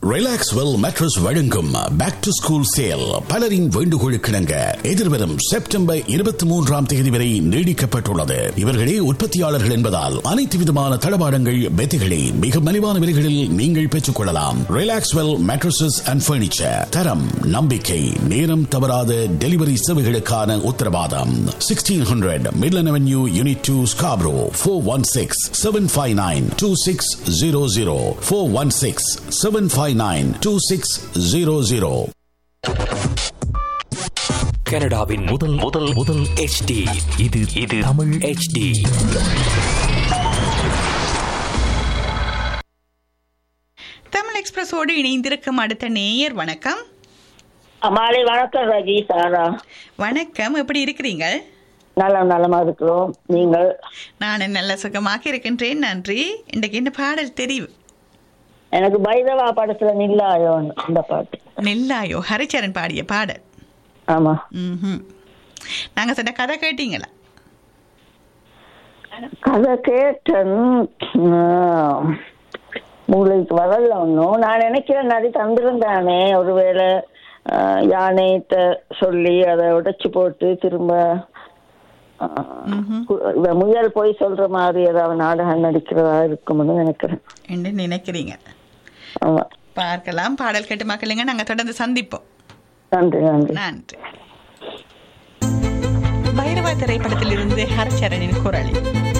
relax well mattress வழங்கும் back to school sale பலரின் வேண்டுகோளுக்கிணங்க எதிர்வரும் செப்டம்பர் இருபத்தி மூன்றாம் தேதி வரை நீடிக்கப்பட்டுள்ளது இவர்களே உற்பத்தியாளர்கள் என்பதால் அனைத்து விதமான தளபாடங்கள் பெத்திகளை மிக மலிவான விலைகளில் நீங்கள் பெற்றுக் கொள்ளலாம் relax well mattresses and furniture தரம் நம்பிக்கை நேரம் தவறாத டெலிவரி சேவைகளுக்கான உத்தரவாதம் sixteen hundred Midland avenue unit two Scarborough four one six seven five nine two six zero zero four one six seven five nine two six zero zero கனடாவின் முதல் முதல் முதல் HD இது இது தமிழ் HD தமிழ் எக்ஸ்பிரஸோடு இணைந்திருக்கும் அடுத்த நேயர் வணக்கம் மாலை வணக்கம் ரஜி சாரா வணக்கம் எப்படி இருக்கிறீங்க நலம் நலமா இருக்கிறோம் நீங்கள் நான் நல்ல சுகமாக இருக்கின்றேன் நன்றி இன்றைக்கு என்ன பாடல் தெரிவு எனக்கு பைரவா படத்துல நில்லாயோ இந்த பாட்டு நெல்லாயோ ஹரிச்சரன் பாடிய பாடல் ஆமா ம் நாங்கள் சொன்ன கதை கேட்டீங்களா கதை கேட்டேன் ஆஹ், உங்களுக்கு வரல ஒன்றும் நான் நினைக்கிறேன் நிறைய தந்திருந்தானே ஒருவேளை ஆஹ், யானைகிட்ட சொல்லி அதை உடைச்சு போட்டு திரும்ப ஆஹ், கு- இந்த முயல் போய் சொல்ற மாதிரி ஏதாவது நாடகம் நடிக்கிறதா இருக்கும்னு நினைக்கிறேன் என்று நினைக்கிறீங்க ஆமா பார்க்கலாம் பாடல் கேட்டு மக்களுங்க நாங்கள் தொடர்ந்து சந்திப்போம் நன்றி நன்றி நன்றி பைரவா திரைப்படத்திலிருந்து ஹரிச்சரனின் குரலில்